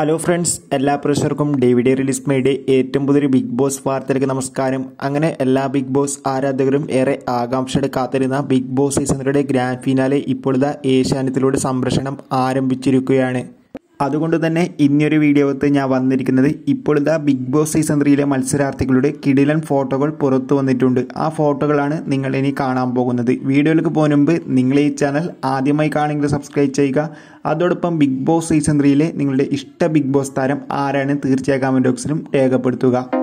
hello friends എല്ലാ പ്രേക്ഷകർക്കും ഡേവിഡി release മൈയുടെ ഏറ്റവും പുതിയൊരു ബിഗ് ബോസ് വാർത്തയിലേക്ക് നമസ്കാരം അങ്ങനെ എല്ലാ ബിഗ് ബോസ് ആരാധകരും ഏറെ ആകാംക്ഷയോടെ കാത്തിരുന്ന ബിഗ് ബോസ് സീസണുകളുടെ ഗ്രാൻഡ് ഫിനാലെ ഇപ്പോഴത്തെ ഏഷ്യാനെറ്റിലൂടെ സംപ്രേഷണം ആരംഭിച്ചിരിക്കുകയാണ് അതുകൊണ്ട് തന്നെ ഇനിയൊരു വീഡിയോത്ത് ഞാൻ വന്നിരിക്കുന്നത് ഇപ്പോഴത്തെ ബിഗ് ബോസ് സീസൺ ത്രീയിലെ മത്സരാർത്ഥികളുടെ കിടിലൻ ഫോട്ടോകൾ പുറത്തു വന്നിട്ടുണ്ട് ആ ഫോട്ടോകളാണ് നിങ്ങൾ ഇനി കാണാൻ പോകുന്നത് വീഡിയോയിലേക്ക് പോകുന്ന മുമ്പ് നിങ്ങൾ ഈ ചാനൽ ആദ്യമായി കാണുമെങ്കിൽ സബ്സ്ക്രൈബ് ചെയ്യുക അതോടൊപ്പം ബിഗ് ബോസ് സീസൺ ത്രീയിലെ നിങ്ങളുടെ ഇഷ്ട ബിഗ് ബോസ് താരം ആരാണ് തീർച്ചയായും കമൻറ്റ് ബോക്സിലും രേഖപ്പെടുത്തുക